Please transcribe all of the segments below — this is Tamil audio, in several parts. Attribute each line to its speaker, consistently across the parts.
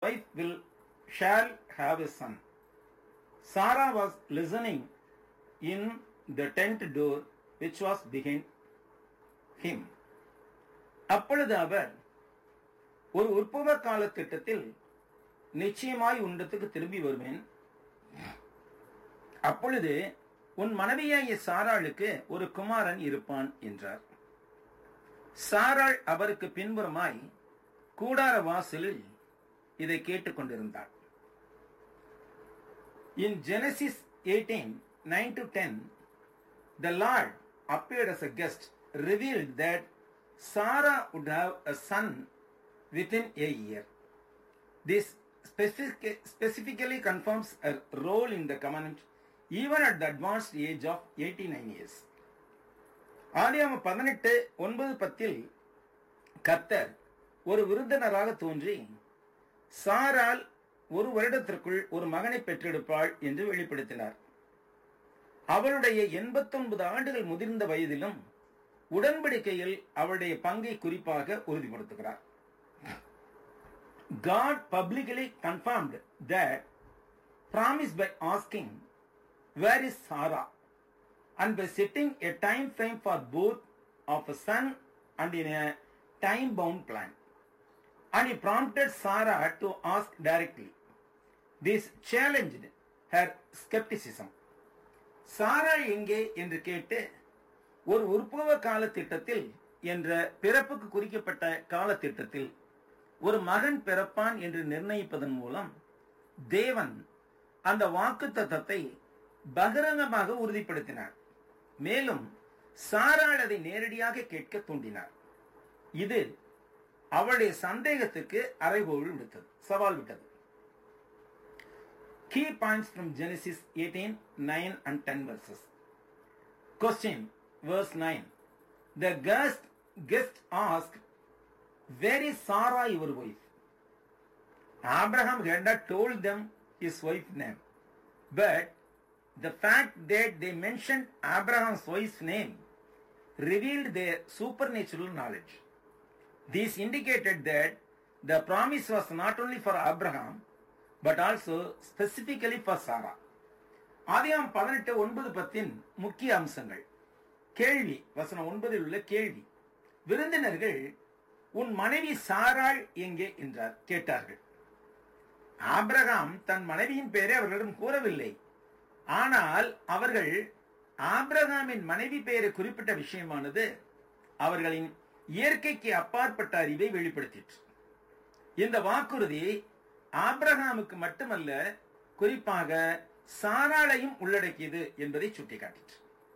Speaker 1: wife will shall have a son. Sarah was listening in the tent door which was behind him. அப்பொழுது அவர் ஒரு உற்பவ கால திட்டத்தில் நிச்சயமாய் உண்டத்துக்கு திரும்பி வருவேன் அப்பொழுது உன் மனைவியாகிய சாராளுக்கு ஒரு குமாரன் இருப்பான் என்றார் சாராள் அவருக்கு பின்புறமாய் கூடார வாசலில் இதை கேட்டுக்கொண்டிருந்தாள் In Genesis 18, 9 to 10, the Lord appeared as a guest, revealed that Sarah would have a son within a year. This specific, specifically confirms her role in the covenant even at the advanced age of 89 years. ஆதியாம பதினெட்டு ஒன்பது பத்தில் கர்த்தர் ஒரு விருந்தினராக தோன்றி சாரால் ஒரு வருடத்திற்குள் ஒரு மகனை பெற்றெடுப்பாள் என்று வெளிப்படுத்தினார் அவளுடைய எண்பத்தொன்பது ஆண்டுகள் முதிர்ந்த வயதிலும் உடன்படிக்கையில் அவளுடைய பங்கை குறிப்பாக உறுதிப்படுத்துகிறார் God publicly confirmed that promise by asking, Where is Sarah? and by setting a time frame for both of a son and in a time bound plan. And he prompted Sarah to ask directly. This challenged her skepticism. சாரா எங்கே என்று கேட்டு ஒரு உற்பவ கால திட்டத்தில் என்ற பிறப்புக்கு குறிக்கப்பட்ட கால திட்டத்தில் ஒரு மகன் பிறப்பான் என்று நிர்ணயிப்பதன் மூலம் தேவன் அந்த வாக்கு தத்தத்தை பகிரங்கமாக உறுதிப்படுத்தினார் மேலும் சாராள் அதை நேரடியாக கேட்க தூண்டினார் இது அவளுடைய சந்தேகத்துக்கு அறைகோள் விடுத்தது சவால் விட்டது Key points from Genesis 18, 9 and 10 verses. Question, verse 9. The guest, guest asked, Where is Sarah your wife? Abraham had not told them his wife's name. But the fact that they mentioned Abraham's wife's name revealed their supernatural knowledge. This indicated that the promise was not only for Abraham but also specifically for Sarah. ஆதியாம் பதினெட்டு ஒன்பது பத்தின் முக்கிய அம்சங்கள் கேள்வி வசனம் ஒன்பதில் உள்ள கேள்வி விருந்தினர்கள் உன் மனைவி சாராள் எங்கே என்றார் கேட்டார்கள் ஆபிரகாம் தன் மனைவியின் பெயரை அவர்களிடம் கூறவில்லை ஆனால் அவர்கள் ஆபிரகாமின் மனைவி பெயரை குறிப்பிட்ட விஷயமானது அவர்களின் இயற்கைக்கு அப்பாற்பட்ட அறிவை வெளிப்படுத்திற்று இந்த வாக்குறுதி ஆபிரகாமுக்கு மட்டுமல்ல குறிப்பாக சாராளையும் உள்ளடக்கியது என்பதை சுட்டிக்காட்டிற்று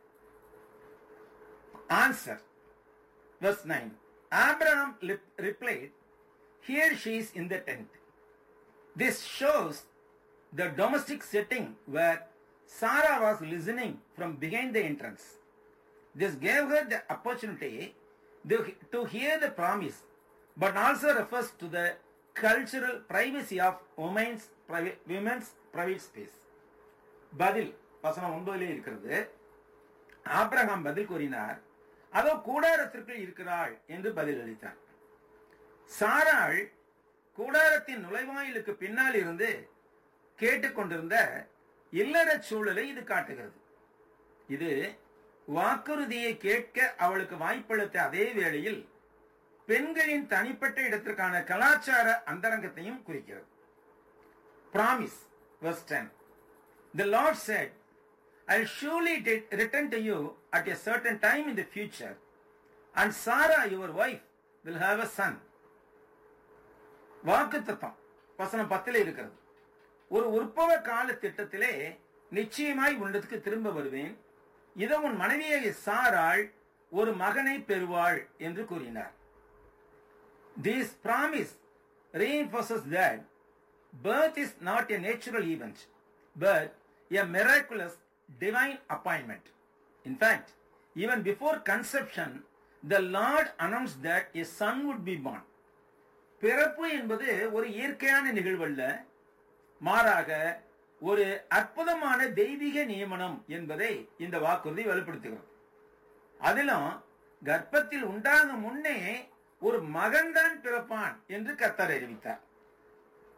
Speaker 1: answer verse 9 Abraham replied here she is in the tent this shows the domestic setting where Sarah was listening from behind the entrance this gave her the opportunity to hear the promise but also refers to the cultural privacy of women's private, women's private space. பதில் வசனம் ஒன்பதிலே இருக்கிறது ஆப்ரஹாம் பதில் கூறினார் அதோ கூடாரத்திற்குள் இருக்கிறாள் என்று பதில் அளித்தார் சாராள் கூடாரத்தின் நுழைவாயிலுக்கு பின்னால் இருந்து கேட்டுக்கொண்டிருந்த இல்லற சூழலை இது காட்டுகிறது இது வாக்குறுதியை கேட்க அவளுக்கு வாய்ப்பளித்த அதே வேளையில் பெண்களின் தனிப்பட்ட இடத்திற்கான கலாச்சார அந்தரங்கத்தையும் குறிக்கிறது promise verse 10 The Lord said, I'll surely return to you at a certain time in the future, and Sarah, your wife, will have a son. வாக்கு தத்தம் வசனம் பத்தில் இருக்கிறது ஒரு உற்பவ கால திட்டத்திலே நிச்சயமாய் உன்னதுக்கு திரும்ப வருவேன் இதை உன் மனைவியை சாராள் ஒரு மகனை பெறுவாள் என்று கூறினார் This promise reinforces that birth is not a natural event, but a miraculous divine appointment. In fact, even before conception, the Lord announced that a son would be born. பிறப்பு என்பது ஒரு இயற்கையான நிகழ்வல்ல மாறாக ஒரு அற்புதமான தெய்வீக நியமனம் என்பதை இந்த வாக்குறுதி வெளிப்படுத்துகிறது அதிலும் கர்ப்பத்தில் உண்டாகும் முன்னே ஒரு மகன்தான் பிறப்பான் என்று கர்த்தர் அறிவித்தார்